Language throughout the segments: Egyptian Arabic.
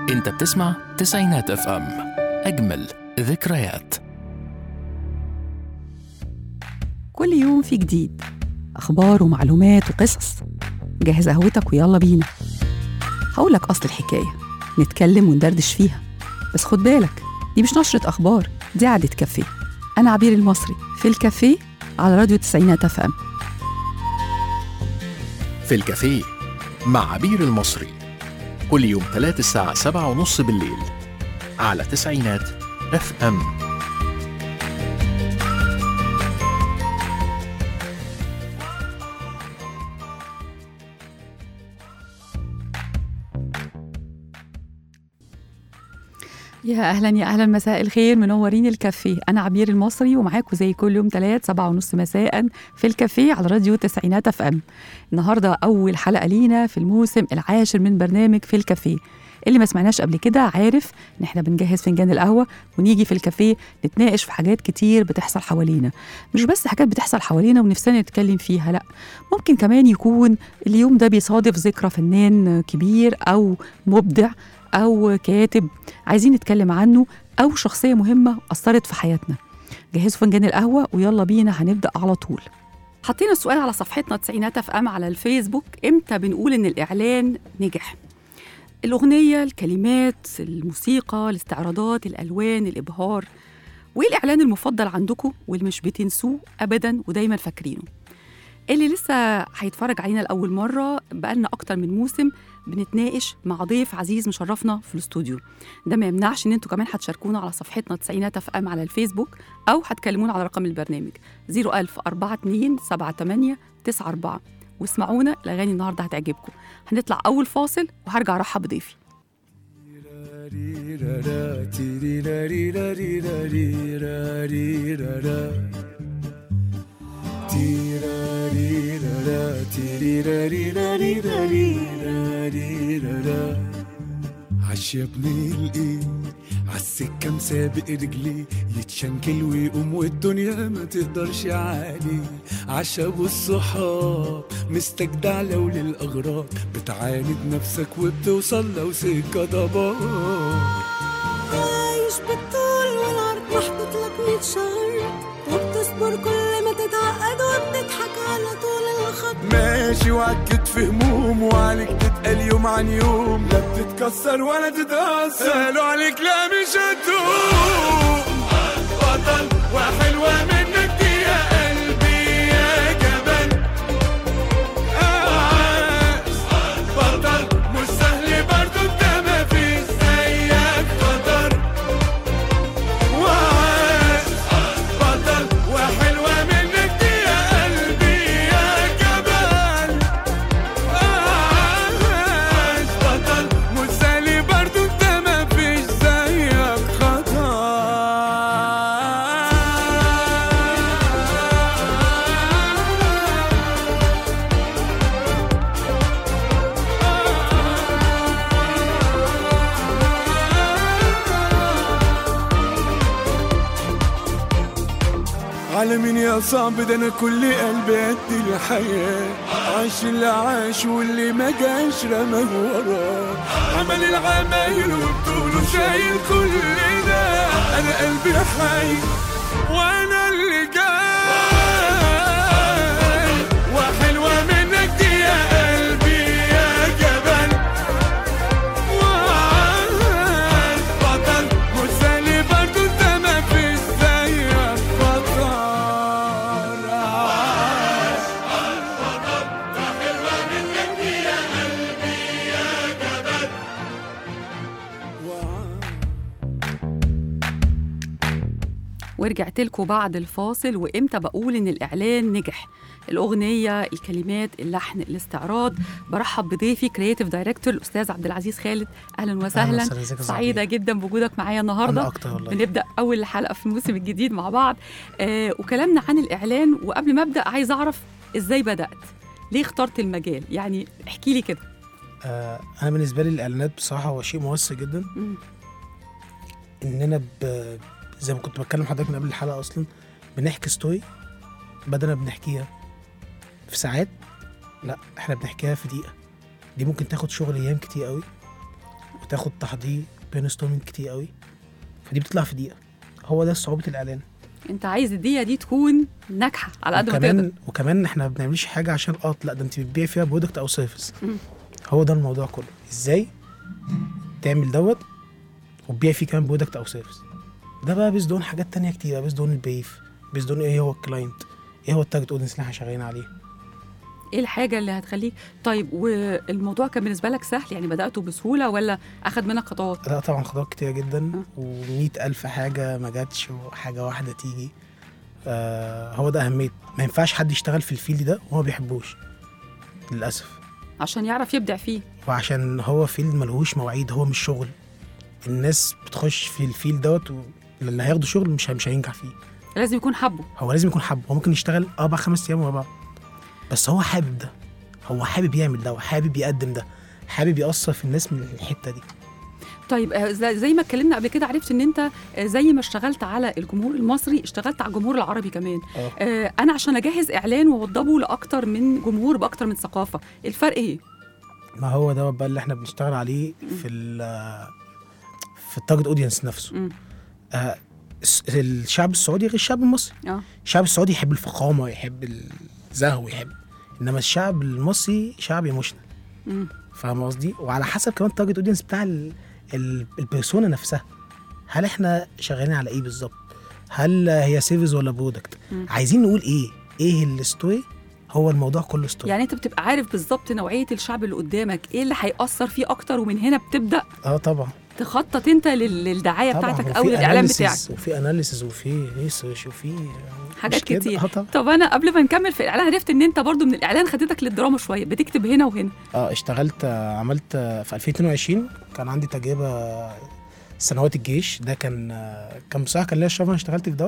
انت بتسمع تسعينات اف ام اجمل ذكريات كل يوم في جديد أخبار ومعلومات وقصص جهز قهوتك ويلا بينا هقولك أصل الحكاية نتكلم وندردش فيها بس خد بالك دي مش نشرة أخبار دي قعدة كافيه أنا عبير المصري في الكافيه على راديو تسعينات اف ام في الكافيه مع عبير المصري كل يوم ثلاث الساعة سبعة ونص بالليل على تسعينات اف ام يا اهلا يا اهلا مساء الخير منورين الكافيه انا عبير المصري ومعاكم زي كل يوم ثلاث سبعة ونص مساء في الكافيه على راديو تسعينات اف ام النهارده اول حلقه لينا في الموسم العاشر من برنامج في الكافيه اللي ما سمعناش قبل كده عارف ان احنا بنجهز فنجان القهوه ونيجي في الكافيه نتناقش في حاجات كتير بتحصل حوالينا مش بس حاجات بتحصل حوالينا ونفسنا نتكلم فيها لا ممكن كمان يكون اليوم ده بيصادف ذكرى فنان كبير او مبدع او كاتب عايزين نتكلم عنه او شخصيه مهمه اثرت في حياتنا جهزوا فنجان القهوه ويلا بينا هنبدا على طول حطينا السؤال على صفحتنا تسعينات اف ام على الفيسبوك امتى بنقول ان الاعلان نجح الاغنيه الكلمات الموسيقى الاستعراضات الالوان الابهار وايه الاعلان المفضل عندكم واللي مش بتنسوه ابدا ودايما فاكرينه اللي لسه هيتفرج علينا لاول مره بقالنا اكتر من موسم بنتناقش مع ضيف عزيز مشرفنا في الاستوديو ده ما يمنعش ان انتوا كمان هتشاركونا على صفحتنا تسعينات اف ام على الفيسبوك او هتكلمونا على رقم البرنامج 01000 42 78 94 واسمعونا الاغاني النهارده هتعجبكم هنطلع اول فاصل وهرجع ارحب بضيفي عش يا ابني الايه عالسكة مسابق رجلي يتشنكل ويقوم والدنيا ما تقدرش عليه عش ابو الصحاب مستجدع لو للاغراض بتعاند نفسك وبتوصل لو سكة ضباب عايش بالطول والعرض محطوط لك 100 شهر وبتصبر كل ما تتعقد وبتضحك على طول الخط ماشي وعكت في هموم وعليك تتقل يوم عن يوم لا بتتكسر ولا تتأثر قالوا عليك لا مش هتدوم بطل وحلوة منك دي يا قلبي يا جبل عاش بطل مش سهل برضو انت ما فيش زيك قدر وعاش بطل وحلوة منك دي يا قلبي يا جبل عاش بطل مش سهل برضو انت ما فيش زيك خطر على مين يا صعب ده انا كل قلبي قد الحياة عاش اللي عاش واللي ما جاش رماه وراه عمل العمايل وبطوله شايل كل ده انا قلبي حي وانا اللي جاي وحلوة منك دي يا قلبي يا جبل وعاش بطل مسالي برضو انت ما فيش زيك بطل عاش ورجعت لكم بعد الفاصل وامتى بقول ان الاعلان نجح الاغنيه الكلمات اللحن الاستعراض برحب بضيفي كرييتيف دايركتور الاستاذ عبد العزيز خالد اهلا وسهلا وسهلا، ازيك يا سعيده صاحبي؟ جدا بوجودك معايا النهارده أنا أكتر والله. بنبدا اول حلقه في الموسم الجديد مع بعض آه وكلامنا عن الاعلان وقبل ما ابدا عايز اعرف ازاي بدات ليه اخترت المجال يعني احكي لي كده آه انا بالنسبه لي الاعلانات بصراحه هو شيء مؤثر جدا مم. اننا ب... زي ما كنت بتكلم حضرتك من قبل الحلقه اصلا بنحكي ستوري بدل ما بنحكيها في ساعات لا احنا بنحكيها في دقيقه دي ممكن تاخد شغل ايام كتير قوي وتاخد تحضير بين ستورمنج كتير قوي فدي بتطلع في دقيقه هو ده صعوبه الاعلان انت عايز الدقيقه دي تكون ناجحه على قد ما تقدر وكمان وكمان احنا ما بنعملش حاجه عشان اه لا ده انت بتبيع فيها برودكت او سيرفيس مم. هو ده الموضوع كله ازاي تعمل دوت وتبيع فيه كمان برودكت او سيرفيس ده بقى بيز دون حاجات تانية كتير بيز دون البيف بيز دون ايه هو الكلاينت ايه هو التارجت اودينس اللي احنا شغالين عليه ايه الحاجه اللي هتخليك طيب والموضوع كان بالنسبه لك سهل يعني بداته بسهوله ولا اخد منك خطوات لا طبعا خطوات كتير جدا آه. ومئة ألف حاجة ما جاتش وحاجة واحدة تيجي آه هو ده أهمية ما ينفعش حد يشتغل في الفيلد ده وهو ما بيحبوش للأسف عشان يعرف يبدع فيه وعشان هو فيلد ملهوش مواعيد هو مش شغل الناس بتخش في الفيلد دوت و- اللي هياخدوا شغل مش مش هينجح فيه لازم يكون حبه هو لازم يكون حابه هو ممكن يشتغل اربع خمس ايام ورا بعض بس هو حابب ده هو حابب يعمل ده وحابب يقدم ده حابب يأثر في الناس من الحته دي طيب آه، زي زي ما اتكلمنا قبل كده عرفت ان انت آه، زي ما اشتغلت على الجمهور المصري اشتغلت على الجمهور العربي كمان اه آه، انا عشان اجهز اعلان واوضبه لاكتر من جمهور باكتر من ثقافه الفرق ايه ما هو ده بقى اللي احنا بنشتغل عليه في ال في التارجت اودينس نفسه مم. آه الس- الشعب السعودي غير الشعب المصري اه الشعب السعودي يحب الفخامه يحب الزهو يحب انما الشعب المصري شعب ايموشنال مم. فاهم قصدي وعلى حسب كمان التارجت اودينس بتاع ال- ال- البيرسونا نفسها هل احنا شغالين على ايه بالظبط هل هي سيرفيس ولا برودكت مم. عايزين نقول ايه ايه الستوري هو الموضوع كله ستوري يعني انت بتبقى عارف بالظبط نوعيه الشعب اللي قدامك ايه اللي هيأثر فيه اكتر ومن هنا بتبدا اه طبعا تخطط انت لل- للدعايه طبعا بتاعتك وفي او الاعلان analysis- بتاعك وفي اناليسيز وفي ريسيرش وفي حاجات مش كده؟ كتير. اه طبعا طب انا قبل ما نكمل في الاعلان عرفت ان انت برضو من الاعلان خدتك للدراما شويه بتكتب هنا وهنا اه اشتغلت آه، عملت آه، في 2022 كان عندي تجربه آه، سنوات الجيش ده كان آه، كان بصراحه كان ليا الشرف انا اشتغلت في دوت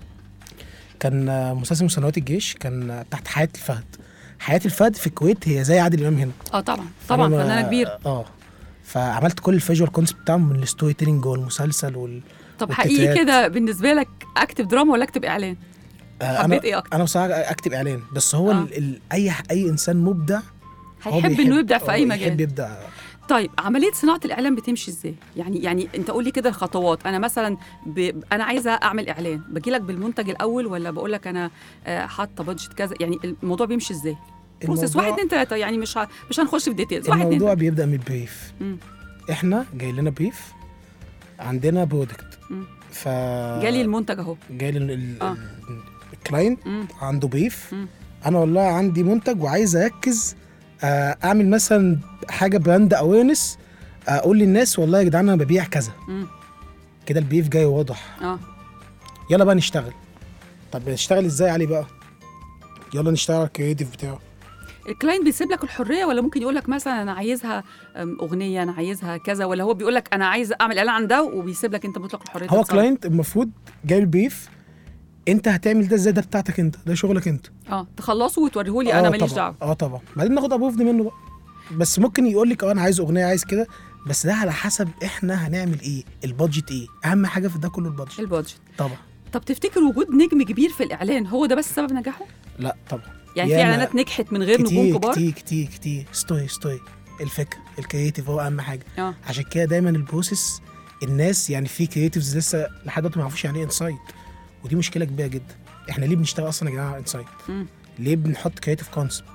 كان آه، مسلسل من سنوات الجيش كان آه، تحت حياه الفهد حياه الفهد في الكويت هي زي عادل امام هنا اه طبعا طبعا فأنا ما- فنانه كبير اه فعملت كل الفيجوال كونسبت بتاعهم من الستوري تيلينج جوه المسلسل وال طب والتترات. حقيقي كده بالنسبه لك اكتب دراما ولا اكتب اعلان آه، حبيت انا ايه اكتر انا بصراحه اكتب اعلان بس هو آه. ال... ال... اي اي انسان مبدع هو هيحب بيحب- انه يبدع في هو اي بيحب مجال يبدع طيب عمليه صناعه الاعلان بتمشي ازاي يعني يعني انت قول لي كده الخطوات انا مثلا ب... انا عايزه اعمل اعلان باجي لك بالمنتج الاول ولا بقول لك انا آه، حاطه بادجت كذا يعني الموضوع بيمشي ازاي بروسيس واحد الموضوع- اتنين تلاته يعني مش ه... مش هنخش في ديتيلز واحد اتنين الموضوع تلاته بيبدا من البريف مم. احنا جاي لنا بريف عندنا برودكت مم. ف جالي المنتج اهو جالي ال- ال- آه. ال- الكلاينت مم. عنده بريف مم. انا والله عندي منتج وعايز اركز آه، اعمل مثلا حاجه براند اويرنس اقول للناس والله يا جدعان انا ببيع كذا مم. كده البريف جاي واضح اه يلا بقى نشتغل طب نشتغل ازاي عليه بقى يلا نشتغل على الكريتيف بتاعه الكلاينت بيسيب لك الحريه ولا ممكن يقول لك مثلا انا عايزها أم، اغنيه انا عايزها كذا ولا هو بيقول لك انا عايز اعمل اعلان عن ده وبيسيب لك انت مطلق الحريه هو تتصرف؟ كلاينت المفروض جاي البريف انت هتعمل ده ازاي ده بتاعتك انت ده شغلك انت اه تخلصه وتوريه لي انا آه ماليش طبعاً. دعوه اه طبعا بعدين ناخد ابروفد منه بقى بس ممكن يقول لك اه انا عايز اغنيه عايز كده بس ده على حسب احنا هنعمل ايه البادجت ايه اهم حاجه في ده كله البادجت البادجت طبعا طب تفتكر وجود نجم كبير في الاعلان هو ده بس سبب نجاحه لا طبعا يعني في ياما اعلانات نجحت من غير نجوم كتير كبار كتير كتير كتير ستوي ستوي الفكره الكرييتيف هو اهم حاجه اه عشان كده دايما البروسيس الناس يعني في كرييتيفز لسه لحد دلوقتي ما يعرفوش يعني ايه انسايت ودي مشكله كبيره جدا احنا ليه بنشتغل اصلا يا جماعه على انسايت مم. ليه بنحط كرييتيف كونسبت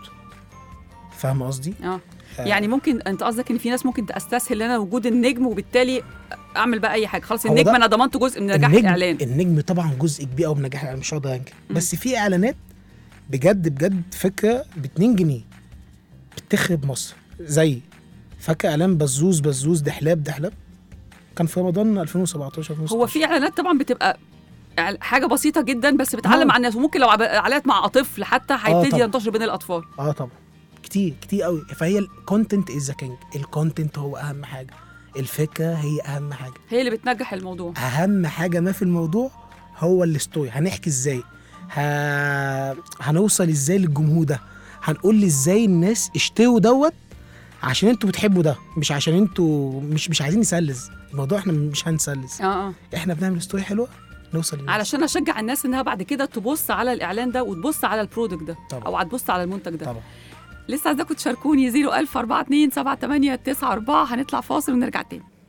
فاهم قصدي اه آه. يعني ممكن انت قصدك ان في ناس ممكن تستسهل لنا وجود النجم وبالتالي اعمل بقى اي حاجه خلاص هو النجم ده- انا ضمنت جزء من نجاح النجم الاعلان النجم طبعا جزء كبير قوي من نجاح الاعلان مش هقدر انكر بس في اعلانات بجد بجد فكره ب 2 جنيه بتخرب مصر زي فاكر اعلان بزوز بزوز دحلاب دحلاب كان في رمضان 2017 2016 هو في اعلانات طبعا بتبقى إعل- حاجه بسيطه جدا بس بتعلم آه. على الناس وممكن لو عب- اعلانات مع طفل حتى هيبتدي طبعاً. ينتشر بين الاطفال اه طبعا كتير كتير قوي فهي الكونتنت از ذا كينج الكونتنت هو اهم حاجه الفكره هي اهم حاجه هي اللي بتنجح الموضوع اهم حاجه ما في الموضوع هو الستوري هنحكي ازاي ه... هنوصل ازاي للجمهور ده هنقول ازاي الناس اشتروا دوت عشان انتوا بتحبوا ده مش عشان انتوا مش مش عايزين نسلز الموضوع احنا مش هنسلز اه اه احنا بنعمل ستوري حلوه نوصل للناس علشان اشجع الناس انها بعد كده تبص على الاعلان ده وتبص على البرودكت ده طبعا. او هتبص على المنتج ده طبعا لسه عايزاكم تشاركوني 01042 7894 هنطلع فاصل ونرجع تاني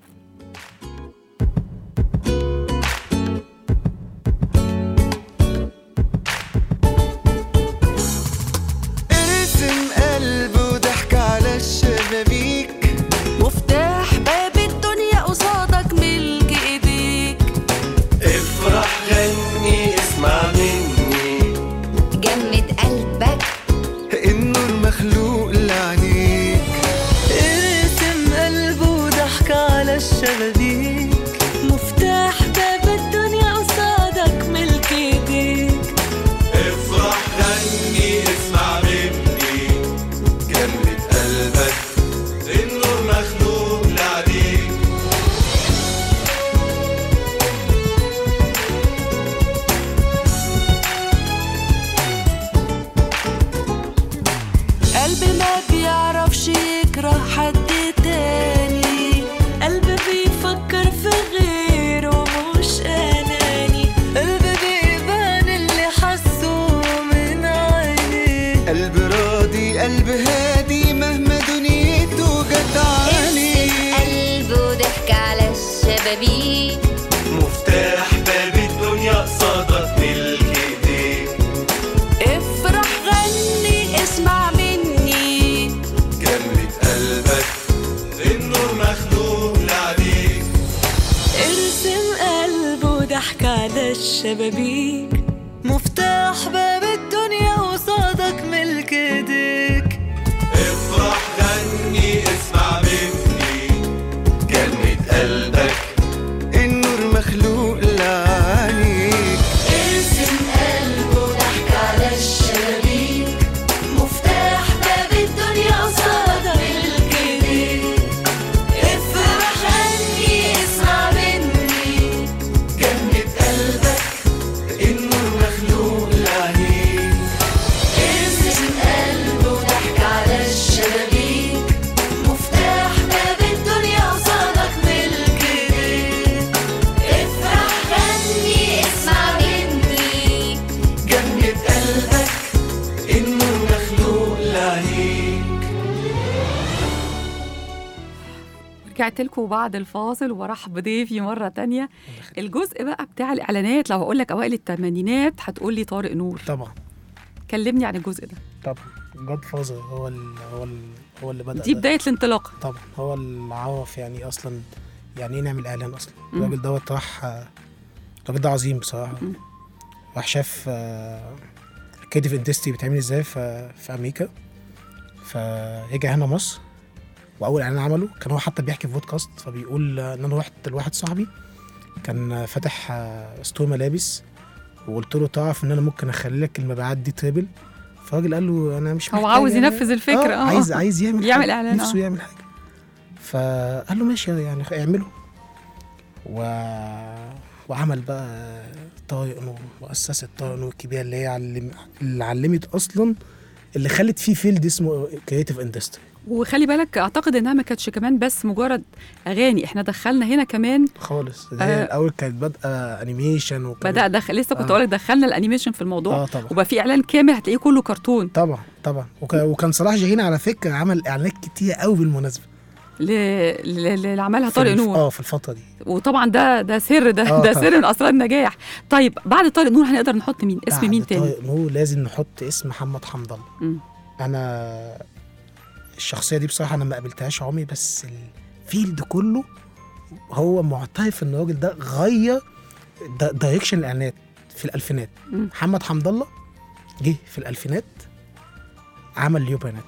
بكره حد تاني قلبي بيفكر في غيره مش اناني قلبي بيبان اللي حسه من عيني قلب راضي قلب هادي مهما دنيته جت عليه قلبه ضحك على الشبابيك مفتاح باب الدنيا قصادك ملك ايديك افرح غني اسمع مني جنة قلبك النور مخلوق لعليك ارسم قلبه ضحك على الشبابيك مفتاح باب الدنيا قصادك ملك ايديك افرح غني اسمع مني جنة قلبك النور مخلوق لعينيك ارسم قلبه ضحك على الشبابيك مفتاح باب الدنيا قصادك ملك ايديك افرح غني اسمع مني جنة قلبك النور مخلوق لعليك ارسم قلبه ضحك على الشبابيك مفتاح باب الدنيا قصادك ملك ايديك افرح غني اسمع مني جنة قلبك النور مخلوق لعليك رجعت لكم بعد الفاصل وبرحب بضيفي مرة تانية الجزء بقى بتاع الإعلانات لو هقول لك أوائل الثمانينات هتقول لي طارق نور طبعا كلمني عن الجزء ده طبعا جاد فازر هو ال هو ال هو اللي بدأ دي ده. بداية الانطلاقة طبعا هو اللي عرف يعني اصلا يعني ايه نعمل اعلان اصلا مم. الراجل دوت راح الراجل ده عظيم بصراحه مم. راح شاف كريتيف اندستري بتعمل ازاي في في امريكا فرجع هنا مصر واول اعلان عمله كان هو حتى بيحكي في بودكاست فبيقول آه، ان انا رحت لواحد صاحبي كان آه، فاتح آه، ستور ملابس وقلت له تعرف ان انا ممكن اخلي لك المبيعات دي تريبل فالراجل قال له انا مش هو محتاج عاوز يعني- ينفذ الفكرة، آه. عايز عايز يعمل يعمل حاجة. إعلان، نفسه آه. يعمل حاجه فقال له ماشي يعني اعمله و... وعمل بقى طارق نور مؤسسة طارق نور الكبيرة اللي هي علم... اللي علمت أصلا اللي خلت فيه فيلد اسمه كريتيف اندستري وخلي بالك أعتقد إنها ما كانتش كمان بس مجرد أغاني إحنا دخلنا هنا كمان خالص ده هي آه. الأول كانت بادئة أنيميشن وكان بدأ دخل لسه كنت آه. أقول لك دخلنا الأنيميشن في الموضوع اه طبعا وبقى في إعلان كامل هتلاقيه كله كرتون طبعا طبعا وك... وكان صلاح جاهين على فكرة عمل إعلانات كتير قوي بالمناسبة ل- ل- اللي عملها في طارق الف- نور اه في الفترة دي وطبعا ده ده سر ده آه ده طبعا. سر من اسرار النجاح طيب بعد طارق نور هنقدر نحط مين اسم بعد مين تاني طارق نور لازم نحط اسم محمد حمد الله مم. انا الشخصيه دي بصراحه انا ما قابلتهاش عمري بس الفيلد كله هو معترف ان الراجل ده غير دا- دايركشن الاعلانات في الالفينات مم. محمد حمد الله جه في الالفينات عمل اليوبانات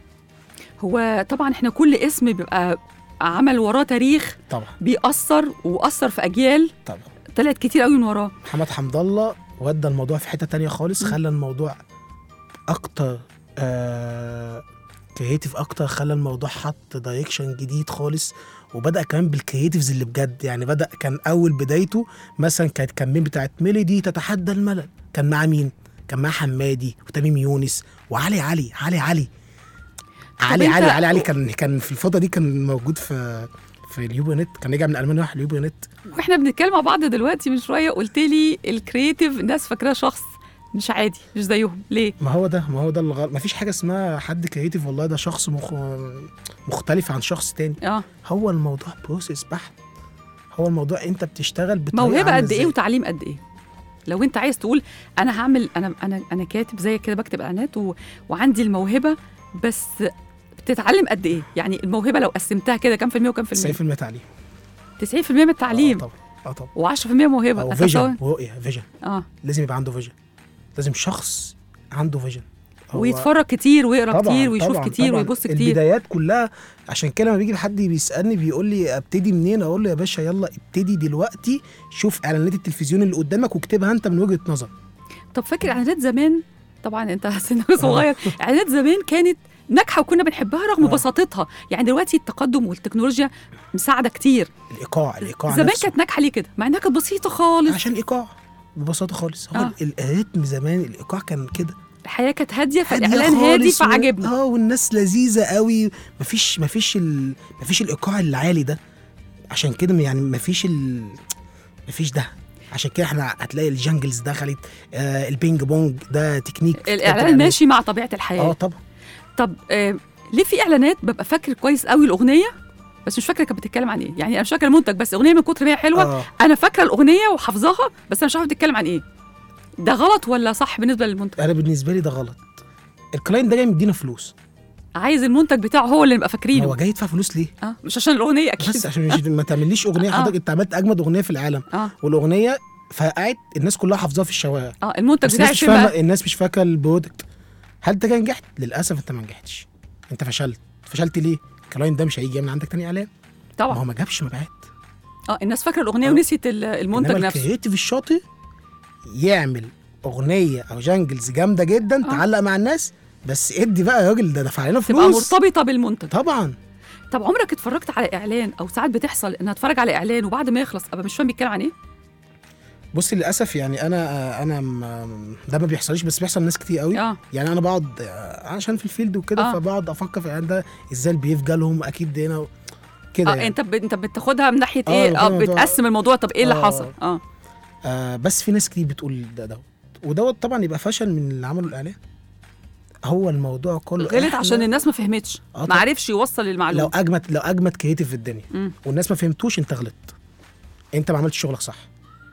هو طبعا احنا كل اسم بيبقى عمل وراه تاريخ طبعا بيأثر وأثر في أجيال طبعا طلعت كتير قوي من وراه محمد حمد الله ودى الموضوع في حته تانية خالص مم. خلى الموضوع اكتر آه كرييتيف اكتر خلى الموضوع حط دايركشن جديد خالص وبدا كمان بالكرييتيفز اللي بجد يعني بدا كان اول بدايته مثلا كانت كامبين بتاعت ميلودي تتحدى الملل كان مع مين كان مع حمادي وتميم يونس وعلي علي علي علي علي أنت- علي علي علي كان كان في الفتره دي كان موجود في في اليوبا كان رجع من المانيا راح اليوبا نت واحنا بنتكلم مع بعض دلوقتي من شويه قلت لي الكرييتيف الناس فاكراه شخص مش عادي مش زيهم ليه ما هو ده ما هو ده الغلط ما فيش حاجه اسمها حد كريتيف والله ده شخص مخ... مختلف عن شخص تاني اه هو الموضوع بروسيس بحت هو الموضوع انت بتشتغل بطريقه موهبه عاملة قد ايه إزاي. وتعليم قد ايه لو انت عايز تقول انا هعمل انا انا انا كاتب زي كده بكتب اعلانات و... وعندي الموهبه بس بتتعلم قد ايه يعني الموهبه لو قسمتها كده كام في المية وكام في المية 90% تعليم 90% من التعليم اه طبعا اه طبعا و10% موهبه او أساساً- فيجن ورؤيه فيجن اه لازم يبقى عنده فيجن لازم شخص عنده فيجن هو- ويتفرج كتير ويقرا طبعاً، كتير ويشوف طبعاً، كتير طبعاً. ويبص كتير البدايات كلها عشان كده لما بيجي حد بيسالني بيقول لي ابتدي منين اقول له يا باشا يلا ابتدي دلوقتي شوف اعلانات التلفزيون اللي قدامك واكتبها انت من وجهه نظر طب فاكر اعلانات زمان طبعا انت سنك صغير اعلانات زمان كانت ناجحه وكنا بنحبها رغم آه. بساطتها يعني دلوقتي التقدم والتكنولوجيا مساعده كتير الايقاع الايقاع زمان نفسه. كانت ناجحه ليه كده مع انها كانت بسيطه خالص عشان ايقاع ببساطه خالص هو آه. آه. الريتم زمان الايقاع كان كده الحياه كانت هاديه هادية فالاعلان هادي خالص و- فعجبنا اه والناس لذيذه قوي مفيش مفيش ال... مفيش الايقاع العالي ده عشان كده يعني مفيش ال... مفيش ده عشان كده احنا هتلاقي الجانجلز دخلت آه البينج بونج ده تكنيك في الاعلان الإعلانات. ماشي مع طبيعه الحياه اه طبعا طب آه ليه في اعلانات ببقى فاكر كويس قوي الاغنيه بس مش فاكره كانت بتتكلم عن ايه يعني انا مش فاكره المنتج بس اغنيه من كتر ما هي حلوه آه. انا فاكره الاغنيه وحافظاها بس انا مش عارفه بتتكلم عن ايه ده غلط ولا صح بالنسبه للمنتج انا بالنسبه لي ده غلط الكلاينت ده جاي مدينا فلوس عايز المنتج بتاعه هو اللي نبقى فاكرينه هو جاي يدفع فلوس ليه اه مش عشان الاغنيه اكيد بس عشان مش ما تعمليش اغنيه آه. حضرتك انت عملت اجمد اغنيه في العالم اه والاغنيه فقعت الناس كلها حافظاها في الشوارع اه المنتج بس بتاعي الناس مش فين بقى فاهمه الناس مش فاكره البرودكت هل انت كده نجحت للاسف انت ما نجحتش انت فشلت فشلت ليه الكلاينت ده مش هيجي يعمل عندك تاني اعلان ما هو طبعا ما جابش مبيعات اه الناس فاكره الاغنيه آه. ونسيت ال- المنتج انما نفسه الكرييتيف الشاطر يعمل اغنيه او جانجلز جامده جدا آه. تعلق مع الناس بس ادي بقى يا راجل ده دفع لنا تبقى فلوس مرتبطه بالمنتج طبعا طب عمرك اتفرجت على اعلان او ساعات بتحصل ان اتفرج على اعلان وبعد ما يخلص ابقى مش فاهم بيتكلم عن ايه بص للاسف يعني انا انا م- ده ما بيحصلش بس بيحصل لناس كتير قوي اه يعني انا بقعد آه، عشان في الفيلد وكده آه. فبقعد افكر في الإعلان ده ازاي البيف جالهم اكيد هنا و- كده اه يعني. انت ب... انت بتاخدها من ناحيه آه، ايه اه باخدها من الموضوع. بتقسم الموضوع طب ايه اللي آه. حصل اه آه بس في ناس كتير بتقول ده دوت ودوت طبعا يبقى فشل من اللي عملوا الاعلان هو الموضوع كله غلط إحنا عشان الناس ما فهمتش آه ما طبعا. عرفش يوصل لو المعلومه اجمد لو اجمد كريتيف في الدنيا مم. والناس ما فهمتوش انت غلطت انت ما عملتش شغلك صح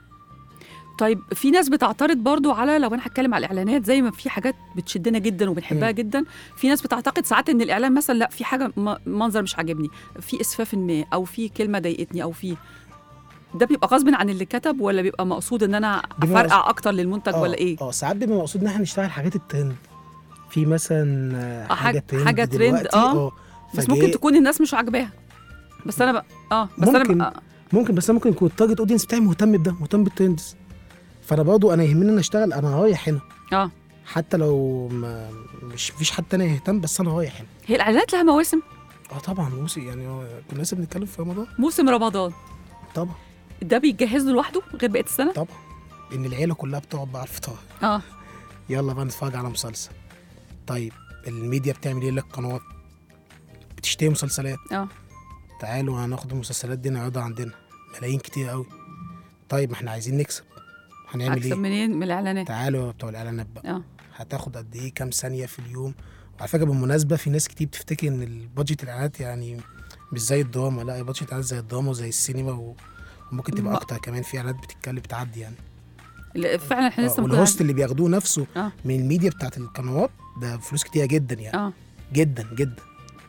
طيب في ناس بتعترض برضو على لو انا هتكلم على الاعلانات زي ما في حاجات بتشدنا جدا وبنحبها مم. جدا في ناس بتعتقد ساعات ان الاعلان مثلا لا في حاجه م- منظر مش عاجبني في اسفاف ما او في كلمه ضايقتني او في ده بيبقى غصب عن اللي كتب ولا بيبقى مقصود ان انا بيبقى افرقع اكتر للمنتج آه، ولا ايه اه ساعات بيبقى مقصود ان احنا نشتغل حاجات الترند في مثلا آه، آه، حاجه حاجة- ترند حاجة ترند، دلوقتي، آه. بس فجاي- ممكن تكون الناس مش عاجباها بس انا بقى اه بس انا ممكن. بقى ممكن بس انا ممكن يكون التارجت اودينس بتاعي مهتم بده مهتم بالترندز فانا برضه انا يهمني ان اشتغل انا رايح هنا اه حتى لو ما مش فيش حد تاني يهتم بس انا رايح هنا هي الاعلانات لها مواسم اه طبعا موسي يعني هو كنا لسه بنتكلم في رمضان موسم رمضان طبعا ده بيجهز له لوحده غير بقيه السنه طبعا ان العيله كلها بتقعد بقى على الفطار اه يلا بقى نتفرج على مسلسل طيب الميديا بتعمل ايه لك قنوات بتشتري مسلسلات اه تعالوا هناخد المسلسلات دي نعرضها عندنا ملايين كتير قوي طيب ما احنا عايزين نكسب هنعمل اكسب ايه منين من الاعلانات تعالوا يا بتوع الاعلانات بقى اه هتاخد قد ايه كام ثانيه في اليوم وعلى فكره بالمناسبه في ناس كتير بتفتكر ان البادجت الاعلانات يعني مش زي الدراما لا البادجت الاعلانات زي الدراما وزي السينما و- وممكن تبقى ما- اكتر كمان في اعلانات بتتكلم بتعدي يعني لا، فعلا احنا لسه آه، ممكن والهوست اللي بياخدوه نفسه آه. من الميديا بتاعت القنوات ده فلوس كتيره جدا يعني اه جدا جدا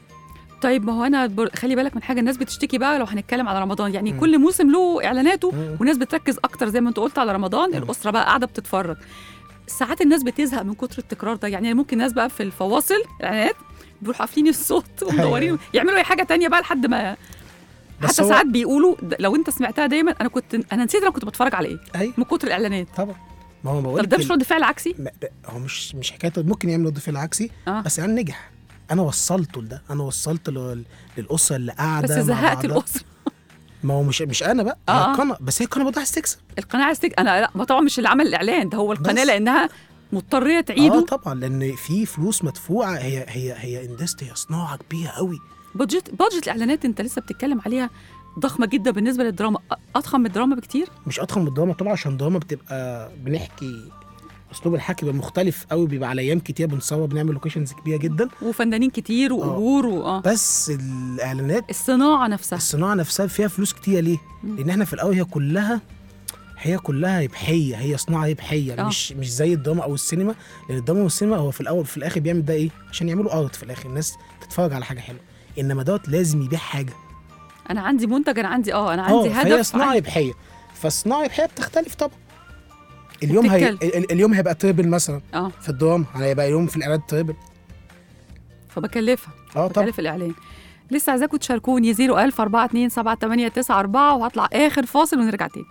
طيب ما هو انا بر... خلي بالك من حاجه الناس بتشتكي بقى لو هنتكلم على رمضان يعني مم. كل موسم له اعلاناته مم. وناس بتركز اكتر زي ما انت قلت على رمضان مم. الاسره بقى قاعده بتتفرج ساعات الناس بتزهق من كتر التكرار ده يعني ممكن ناس بقى في الفواصل اعلانات بيروحوا قافلين الصوت ومدورين أيوة. يعملوا اي حاجه تانية بقى لحد ما بس حتى هو- ساعات بيقولوا د- لو انت سمعتها دايما انا كنت انا نسيت انا كنت بتفرج على ايه ايوه من كتر الاعلانات طبعا ما هو بقول طب ده مش رد فعل عكسي هو مش مش حكايه ممكن يعمل رد فعل عكسي اه بس انا نجح انا وصلته لده انا وصلت لل- للاسره اللي قاعده بس مع زهقت بعضها. الاسره ما هو مش مش انا بقى آه، هي آه. القناه بس هي القناه برضه عايز تكسب القناه عايز تك... انا لا ما طبعا مش اللي عمل الاعلان ده هو القناه بس. لانها مضطريه تعيده اه طبعا لان في فلوس مدفوعه هي هي هي اندستري هي صناعه كبيره قوي بادجت بادجت الاعلانات انت لسه بتتكلم عليها ضخمه جدا بالنسبه للدراما أ- اضخم من الدراما بكتير مش اضخم من الدراما طبعا عشان الدراما بتبقى بنحكي اسلوب الحكي بيبقى مختلف قوي بيبقى على ايام كتير بنصور بنعمل لوكيشنز كبيره جدا وفنانين كتير واجور واه بس الاعلانات الصناعه نفسها الصناعه نفسها فيها فلوس كتير ليه؟ لان احنا في الاول هي كلها هي كلها ربحيه هي صناعه ربحيه آه. مش مش زي الدراما او السينما لان الدراما والسينما هو في الاول في الاخر بيعمل ده ايه؟ عشان يعملوا ارت في الاخر الناس تتفرج على حاجه حلوه انما دوت لازم يبيع حاجه انا عندي منتج انا عندي اه انا اه عندي فهي هدف صناعه عندي- ربحيه فالصناعه الربحيه بتختلف طبعا اليوم هي وبتتكلم. ال- ال- اليوم هيبقى تريبل مثلا اه في الدراما هيبقى يوم في الاعلانات تريبل فبكلفها اه طبعا بكلف الاعلان لسه عايزاكم تشاركوني 01000 42 7894 وهطلع اخر فاصل ونرجع تاني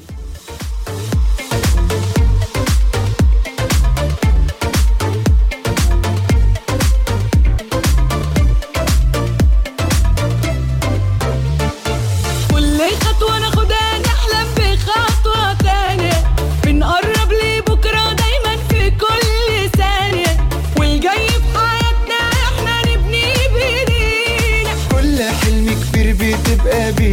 كل خطوة ناخدها نحلم بخطوة تانية بنقرب لبكرة دايما في كل ثانية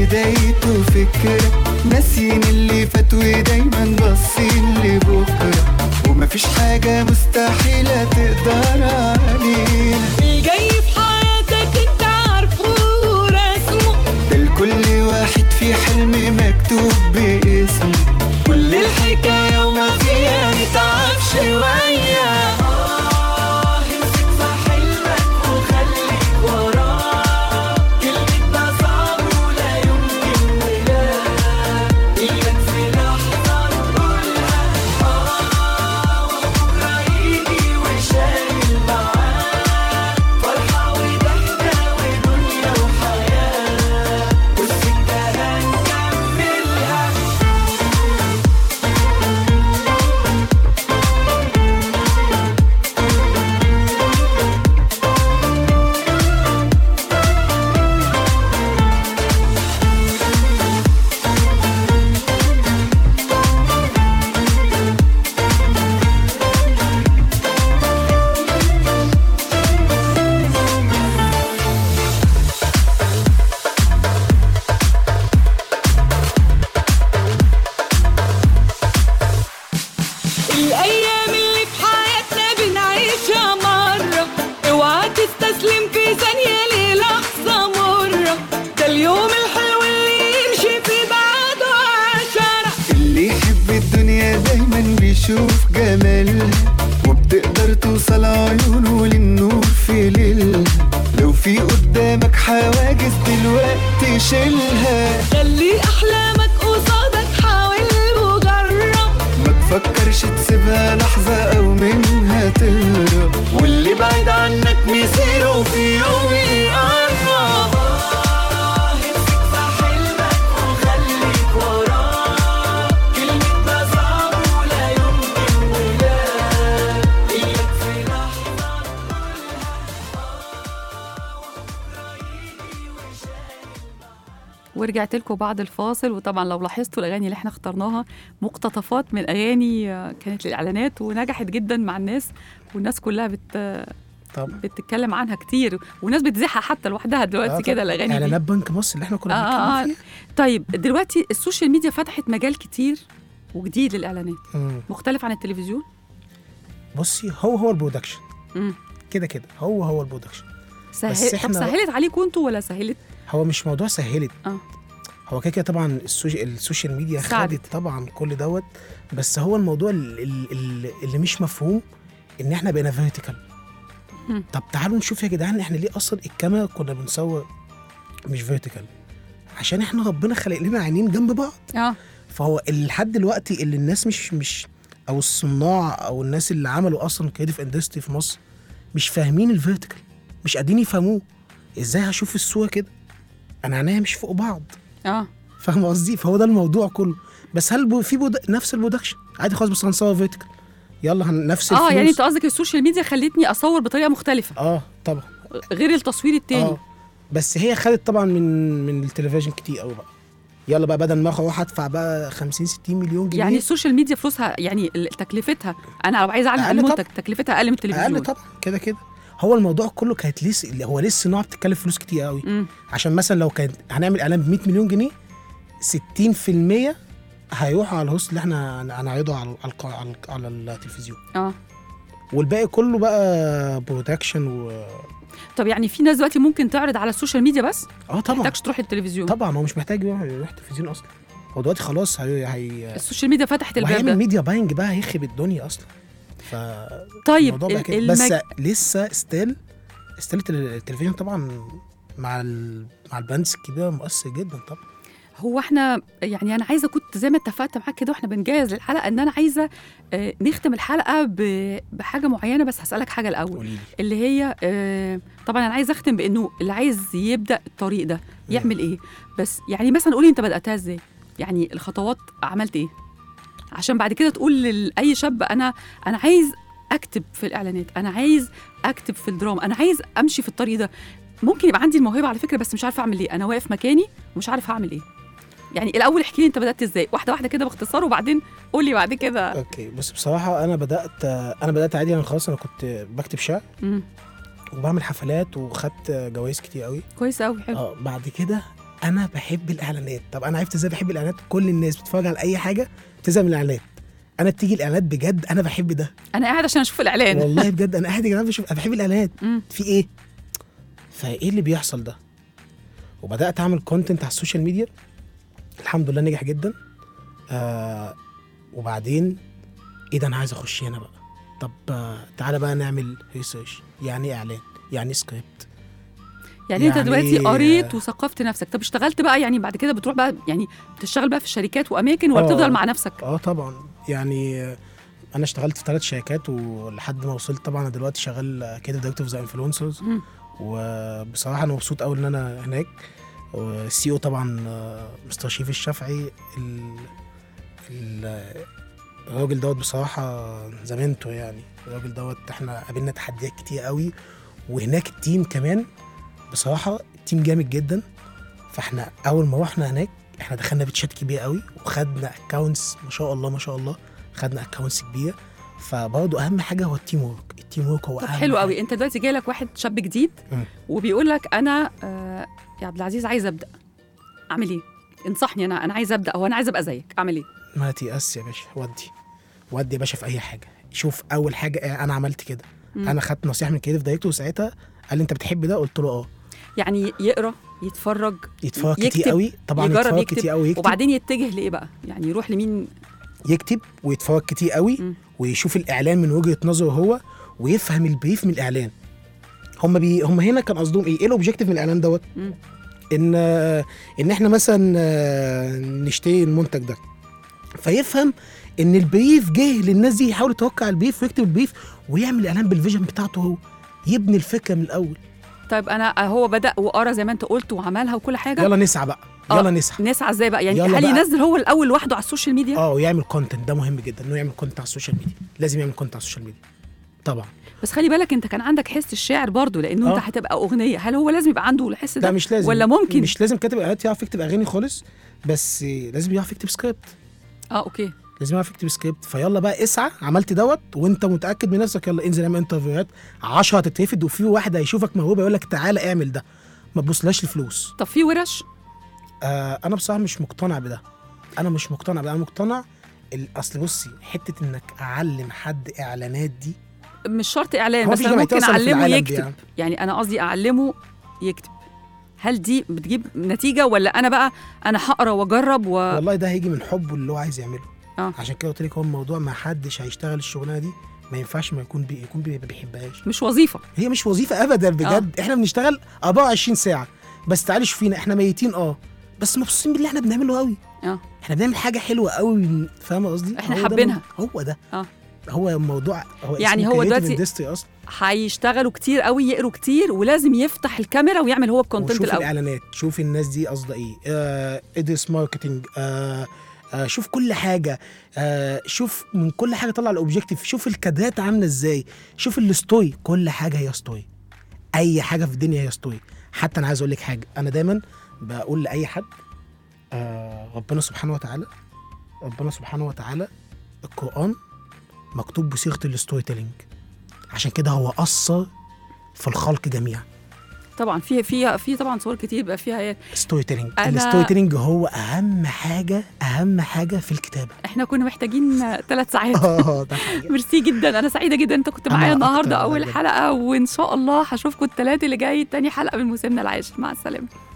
بدايته فكرة ناسيين اللي فات ودايما باصين لبكرة ومفيش حاجة مستحيلة تقدر علينا الجاي في حياتك انت عارفه ورسمه ده لكل واحد في حلم مكتوب باسمه كل الحكاية وما فيها نتعب شوية آه، امسك في حلمك وخليك وراه كلمة ده صعب ولا يمكن ولا إياك في لحظة نقولها آه وبكرة يجي وشايل معاه فرحة وضحكة ودنيا وحياة والسكة هنكملها الأيام اللي في حياتنا بنعيشها مرة اوعى تستسلم في ثانية للحظة مرة ده اليوم الحلو اللي يمشي في بعده عشرة اللي يحب الدنيا دايما بيشوف جمالها وبتقدر توصل عيونه للنور في ليلها لو في قدامك حواجز دلوقتي شيلها خلي أحلامك قصادك حاول وجرب ما تفكرش تسيبها لحظة أو منها تهرب واللي بعيد عنك مسيره في يوم يقرب آه، امسك في حلمك وخليك وراه كلمة ده صعب ولا يمكن ولا إياك في لحظة ورجعت لكم بعد الفاصل وطبعا لو لاحظتوا الاغاني اللي احنا اخترناها مقتطفات من اغاني آه، كانت للاعلانات ونجحت جدا مع الناس والناس كلها بت طب بتتكلم عنها كتير والناس بتزيحها حتى لوحدها دلوقتي كده الاغاني دي اعلانات بنك مصر اللي احنا كنا آه، آه، بنتكلم طيب دلوقتي السوشيال ميديا فتحت مجال كتير وجديد للاعلانات فيها مم. مختلف عن التلفزيون بصي هو هو البرودكشن مم. كده كده هو هو البرودكشن سهل... بس طب إحنا- سهلت عليكم انتوا ولا سهلت هو مش موضوع سهلت اه هو كده كده طبعا السوشي... السوشيال ميديا ساعدت. خدت طبعا كل دوت بس هو الموضوع ال- ال- ال- اللي مش مفهوم ان احنا بقينا فيرتيكال مم. طب تعالوا نشوف يا جدعان احنا ليه اصلا الكاميرا كنا بنصور مش فيرتيكال عشان احنا ربنا خلق لنا عينين جنب بعض اه فهو لحد دلوقتي اللي الناس مش مش او الصناع او الناس اللي عملوا اصلا كريتيف اندستري في مصر مش فاهمين الفيرتيكال مش قادرين يفهموه ازاي هشوف الصوره كده انا عينيا مش فوق بعض اه فاهم قصدي فهو ده الموضوع كله بس هل بو- في بود... نفس البرودكشن عادي خلاص بس هنصور فيرتيكال يلا هن... نفس اه الفلوس يعني انت قصدك السوشيال ميديا خلتني اصور بطريقه مختلفه اه طبعا غير التصوير التاني اه بس هي خدت طبعا من من التلفزيون كتير قوي بقى يلا بقى بدل ما اروح ادفع بقى 50 60 مليون جنيه يعني السوشيال ميديا فلوسها يعني ال- تكلفتها انا لو عايزه اعلن أقل المنتج طبعاً. تكلفتها اقل من التلفزيون اقل طبعا كده كده هو الموضوع كله كانت لسه هو لسه صناعه بتتكلم فلوس كتير قوي مم. عشان مثلا لو كان هنعمل اعلان ب 100 مليون جنيه 60% هيروحوا على الهوست اللي احنا هن- هنعرضه على على الق- على الق- على التلفزيون اه والباقي كله بقى برودكشن و طب يعني في ناس دلوقتي ممكن تعرض على السوشيال ميديا بس اه ما طبعا تحتاجش تروح التلفزيون طبعا هو مش محتاج يروح يروح التلفزيون اصلا هو دلوقتي خلاص هي هي السوشيال ميديا فتحت الباب وهيعمل ده ميديا باينج بقى هيخرب الدنيا اصلا ف طيب الموضوع بقى ال- كده. بس المج... لسه ستيل ستيل التلفزيون طبعا مع ال... مع الباندز الكبيره مؤثر جدا طبعا هو احنا يعني انا عايزه كنت زي ما اتفقت معاك كده واحنا بنجهز للحلقه ان انا عايزه آه، نختم الحلقه ب- بحاجه معينه بس هسالك حاجه الاول قولي لي اللي هي آه، طبعا انا عايزه اختم بانه اللي عايز يبدا الطريق ده يعمل ايه بس يعني مثلا قولي انت بداتها ازاي يعني الخطوات عملت ايه عشان بعد كده تقول لاي شاب انا انا عايز اكتب في الاعلانات انا عايز اكتب في الدراما انا عايز امشي في الطريق ده ممكن يبقى عندي الموهبه على فكره بس مش عارفه اعمل ايه انا واقف مكاني ومش عارف هعمل ايه يعني الاول احكي لي انت بدات ازاي واحده واحده كده باختصار وبعدين قول لي بعد كده اوكي بص بصراحه انا بدات انا بدات عادي انا خلاص انا كنت بكتب شعر مم. وبعمل حفلات وخدت جوائز كتير قوي كويس قوي حلو اه بعد كده انا بحب الاعلانات طب انا عرفت ازاي بحب الاعلانات كل الناس بتتفرج على اي حاجه بتزهق من الاعلانات انا بتيجي الاعلانات بجد انا بحب ده انا قاعد عشان اشوف الاعلان والله بجد انا قاعد يا جدعان بشوف انا بحب الاعلانات مم. في ايه فايه اللي بيحصل ده وبدات اعمل كونتنت على السوشيال ميديا الحمد لله نجح جدا آه وبعدين ايه ده انا عايز اخش هنا بقى طب آه تعالى بقى نعمل ريسيرش يعني ايه اعلان يعني ايه سكريبت يعني, انت يعني- دلوقتي قريت وثقفت نفسك طب اشتغلت بقى يعني بعد كده بتروح بقى يعني بتشتغل بقى في الشركات واماكن ولا آه. بتفضل مع نفسك اه طبعا يعني آه، انا اشتغلت في ثلاث شركات ولحد ما وصلت طبعا انا دلوقتي شغال كده دايركتور ذا انفلونسرز مم. وبصراحه انا مبسوط قوي ان انا هناك والسي او طبعا آه، مستر شريف الشافعي ال- ال- الراجل دوت بصراحه زميلته يعني الراجل دوت احنا قابلنا تحديات كتير قوي وهناك التيم كمان بصراحه التيم جامد جدا فاحنا اول ما رحنا هناك احنا دخلنا بتشات كبير قوي وخدنا اكونتس ما شاء الله ما شاء الله خدنا اكونتس كبيره فبرضه اهم حاجه هو التيم ورك التيم ورك هو طب اهم حلو حاجة. قوي انت دلوقتي جاي لك واحد شاب جديد مم. وبيقول لك انا آه يا عبد العزيز عايز ابدا اعمل ايه انصحني انا انا عايز ابدا او انا عايز ابقى زيك اعمل ايه ما تيأس يا باشا ودي ودي يا باشا في اي حاجه شوف اول حاجه آه، انا عملت كده مم. انا خدت نصيحه من كريتيف دايركتور ساعتها قال لي انت بتحب ده قلت له اه يعني يقرا يتفرج يتفرج كتير يكتب، قوي طبعا يجرب يتفرج يكتب كتير قوي يكتب وبعدين يتجه لايه بقى يعني يروح لمين يكتب ويتفرج كتير قوي مم. ويشوف الاعلان من وجهه نظره هو ويفهم البريف من الاعلان هم بي هم هنا كان قصدهم ايه ايه الاوبجيكتيف من الاعلان دوت مم. ان آه، ان احنا مثلا آه، نشتري المنتج ده فيفهم ان البريف جه للناس دي يحاول يتوقع البريف ويكتب البريف ويعمل الاعلان بالفيجن بتاعته هو يبني الفكره من الاول طيب انا هو بدا وقرا زي ما انت قلت وعملها وكل حاجه يلا نسعى بقى آه. يلا نسعى نسعى ازاي بقى يعني يلا هل بقى. ينزل هو الاول لوحده على السوشيال ميديا اه ويعمل كونتنت ده مهم جدا انه يعمل كونتنت على السوشيال ميديا لازم يعمل كونتنت على السوشيال ميديا طبعا بس خلي بالك انت كان عندك حس الشاعر برضو لانه انت آه. هتبقى اغنيه هل هو لازم يبقى عنده الحس ده لا مش لازم ولا ممكن مش لازم كاتب اغاني يعرف يكتب اغاني خالص بس لازم يعرف يكتب سكريبت اه اوكي لازم يعرف يكتب سكريبت فيلا بقى اسعى عملت دوت وانت متاكد من نفسك يلا انزل اعمل انترفيوهات 10 هتترفد وفي واحد هيشوفك موهوبه يقول لك تعالى اعمل ده ما تبصلاش لفلوس طب في ورش آه انا بصراحه مش مقتنع بده انا مش مقتنع بده انا مقتنع ال- اصل بصي حته انك اعلم حد اعلانات دي مش شرط اعلان هو بس مفيش انا جامعة ممكن أصلاً في اعلمه العالم دي يكتب يعني. يعني انا قصدي اعلمه يكتب هل دي بتجيب نتيجه ولا انا بقى انا هقرا واجرب و... والله ده هيجي من حبه اللي هو عايز يعمله آه. عشان كده قلت لك هو الموضوع ما حدش هيشتغل الشغلانه دي ما ينفعش ما يكون بي يكون بي ما بيحبهاش مش وظيفه هي مش وظيفه ابدا بجد احنا بنشتغل 24 ساعه بس تعالي شوفينا احنا ميتين اه بس مبسوطين باللي احنا بنعمله قوي اه احنا بنعمل حاجه حلوه قوي فاهمه قصدي إحنا هو ده حابينها. هو ده اه هو الموضوع هو يعني اسمه هو creative دلوقتي industry اصلا هيشتغلوا كتير قوي يقروا كتير ولازم يفتح الكاميرا ويعمل هو الكونتنت وشوف الاول الاعلانات شوف الناس دي قصده ايه آه ادرس ماركتنج آه آه شوف كل حاجه آه شوف من كل حاجه طلع الاوبجيكتيف شوف الكادرات عامله ازاي شوف الستوري كل حاجه هي ستوري اي حاجه في الدنيا هي ستوري حتى انا عايز اقول لك حاجه انا دايما بقول لاي حد آه ربنا سبحانه وتعالى ربنا سبحانه وتعالى القران مكتوب بصيغه الستوري تيلينج عشان كده هو اثر في الخلق جميعا طبعا في في في طبعا صور كتير بقى فيها ايه ستوري تيلينج أنا- الستوري تيلينج هو اهم حاجه اهم حاجه في الكتابه احنا كنا محتاجين ثلاث ساعات اه ده حقيقة. ميرسي جدا انا سعيده جدا انت كنت أنا معايا أكتر النهارده والله اول بجد. حلقه وان شاء الله هشوفكم الثلاث اللي جاي تاني حلقه من موسمنا العاشر مع السلامه